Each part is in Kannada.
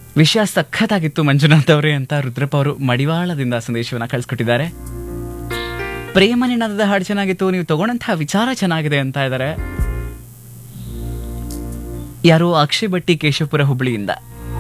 ವಿಷಯ ಸಖತ್ತಾಗಿತ್ತು ಮಂಜುನಾಥ್ ಅವರೇ ಅಂತ ರುದ್ರಪ್ಪ ಅವರು ಮಡಿವಾಳದಿಂದ ಸಂದೇಶವನ್ನ ಕಳಿಸ್ಕೊಟ್ಟಿದ್ದಾರೆ ಪ್ರೇಮ ನಿನಾದದ ಹಾಡು ಚೆನ್ನಾಗಿತ್ತು ನೀವು ತಗೊಂಡಂತಹ ವಿಚಾರ ಚೆನ್ನಾಗಿದೆ ಅಂತ ಇದ್ದಾರೆ ಯಾರು ಅಕ್ಷಯ್ ಭಟ್ಟಿ ಕೇಶವಪುರ ಹುಬ್ಬಳ್ಳಿಯಿಂದ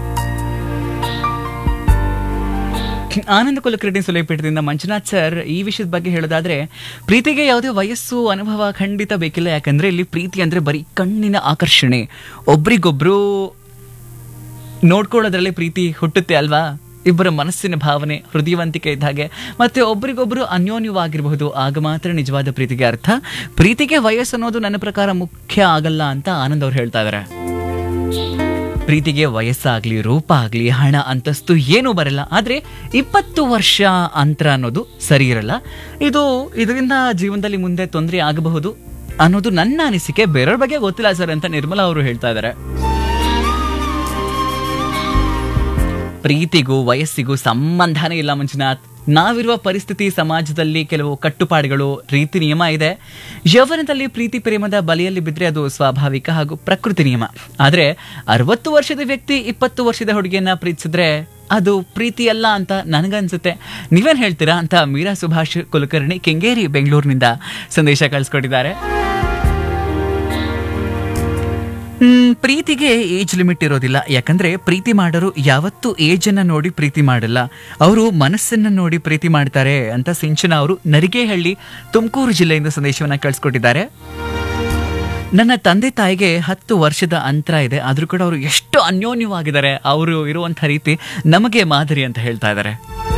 ಆನಂದ ಕುಲಕರ್ಣಿ ಸುಲೇಪೇಟದಿಂದ ಮಂಜುನಾಥ್ ಸರ್ ಈ ವಿಷಯದ ಬಗ್ಗೆ ಹೇಳೋದಾದ್ರೆ ಪ್ರೀತಿಗೆ ಯಾವುದೇ ವಯಸ್ಸು ಅನುಭವ ಖಂಡಿತ ಬೇಕಿಲ್ಲ ಯಾಕಂದ್ರೆ ಇಲ್ಲಿ ಪ್ರೀತಿ ಅಂದ್ರೆ ಬರೀ ಕಣ್ಣಿನ ಆಕರ್ಷಣೆ ಒಬ್ರಿಗೊಬ್ರು ನೋಡ್ಕೊಳ್ಳೋದ್ರಲ್ಲಿ ಪ್ರೀತಿ ಹುಟ್ಟುತ್ತೆ ಅಲ್ವಾ ಇಬ್ಬರ ಮನಸ್ಸಿನ ಭಾವನೆ ಹೃದಯವಂತಿಕೆ ಇದ್ದ ಹಾಗೆ ಮತ್ತೆ ಒಬ್ರಿಗೊಬ್ರು ಅನ್ಯೋನ್ಯವಾಗಿರಬಹುದು ಆಗ ಮಾತ್ರ ನಿಜವಾದ ಪ್ರೀತಿಗೆ ಅರ್ಥ ಪ್ರೀತಿಗೆ ವಯಸ್ಸು ಅನ್ನೋದು ನನ್ನ ಪ್ರಕಾರ ಮುಖ್ಯ ಆಗಲ್ಲ ಅಂತ ಆನಂದ್ ಅವ್ರು ಹೇಳ್ತಾ ಇದಾರೆ ಪ್ರೀತಿಗೆ ವಯಸ್ಸಾಗ್ಲಿ ರೂಪ ಆಗ್ಲಿ ಹಣ ಅಂತಸ್ತು ಏನೂ ಬರಲ್ಲ ಆದ್ರೆ ಇಪ್ಪತ್ತು ವರ್ಷ ಅಂತರ ಅನ್ನೋದು ಸರಿ ಇರಲ್ಲ ಇದು ಇದರಿಂದ ಜೀವನದಲ್ಲಿ ಮುಂದೆ ತೊಂದರೆ ಆಗಬಹುದು ಅನ್ನೋದು ನನ್ನ ಅನಿಸಿಕೆ ಬೇರೆಯವ್ರ ಬಗ್ಗೆ ಗೊತ್ತಿಲ್ಲ ಸರ್ ಅಂತ ನಿರ್ಮಲಾ ಅವರು ಹೇಳ್ತಾ ಇದ್ದಾರೆ ಪ್ರೀತಿಗೂ ವಯಸ್ಸಿಗೂ ಸಂಬಂಧನೇ ಇಲ್ಲ ಮಂಜುನಾಥ್ ನಾವಿರುವ ಪರಿಸ್ಥಿತಿ ಸಮಾಜದಲ್ಲಿ ಕೆಲವು ಕಟ್ಟುಪಾಡುಗಳು ರೀತಿ ನಿಯಮ ಇದೆ ಯೌವನದಲ್ಲಿ ಪ್ರೀತಿ ಪ್ರೇಮದ ಬಲಿಯಲ್ಲಿ ಬಿದ್ದರೆ ಅದು ಸ್ವಾಭಾವಿಕ ಹಾಗೂ ಪ್ರಕೃತಿ ನಿಯಮ ಆದ್ರೆ ಅರವತ್ತು ವರ್ಷದ ವ್ಯಕ್ತಿ ಇಪ್ಪತ್ತು ವರ್ಷದ ಹುಡುಗಿಯನ್ನ ಪ್ರೀತಿಸಿದ್ರೆ ಅದು ಪ್ರೀತಿ ಅಲ್ಲ ಅಂತ ನನಗನ್ಸುತ್ತೆ ನೀವೇನ್ ಹೇಳ್ತೀರಾ ಅಂತ ಮೀರಾ ಸುಭಾಷ್ ಕುಲಕರ್ಣಿ ಕೆಂಗೇರಿ ಬೆಂಗಳೂರಿನಿಂದ ಸಂದೇಶ ಕಳಿಸ್ಕೊಟ್ಟಿದ್ದಾರೆ ಹ್ಮ್, ಪ್ರೀತಿಗೆ ಏಜ್ ಲಿಮಿಟ್ ಇರೋದಿಲ್ಲ ಯಾಕಂದ್ರೆ ಪ್ರೀತಿ ಮಾಡೋರು ಯಾವತ್ತೂ ಏಜ್ ಅನ್ನ ನೋಡಿ ಪ್ರೀತಿ ಮಾಡಲ್ಲ ಅವರು ಮನಸ್ಸನ್ನ ನೋಡಿ ಪ್ರೀತಿ ಮಾಡ್ತಾರೆ ಅಂತ ಸಿಂಚನ ಅವರು ನರಿಗೇಹಳ್ಳಿ ತುಮಕೂರು ಜಿಲ್ಲೆಯಿಂದ ಸಂದೇಶವನ್ನ ಕಳಿಸ್ಕೊಟ್ಟಿದ್ದಾರೆ ನನ್ನ ತಂದೆ ತಾಯಿಗೆ ಹತ್ತು ವರ್ಷದ ಅಂತರ ಇದೆ ಆದ್ರೂ ಕೂಡ ಅವರು ಎಷ್ಟು ಅನ್ಯೋನ್ಯವಾಗಿದ್ದಾರೆ ಅವರು ಇರುವಂಥ ರೀತಿ ನಮಗೆ ಮಾದರಿ ಅಂತ ಹೇಳ್ತಾ ಇದ್ದಾರೆ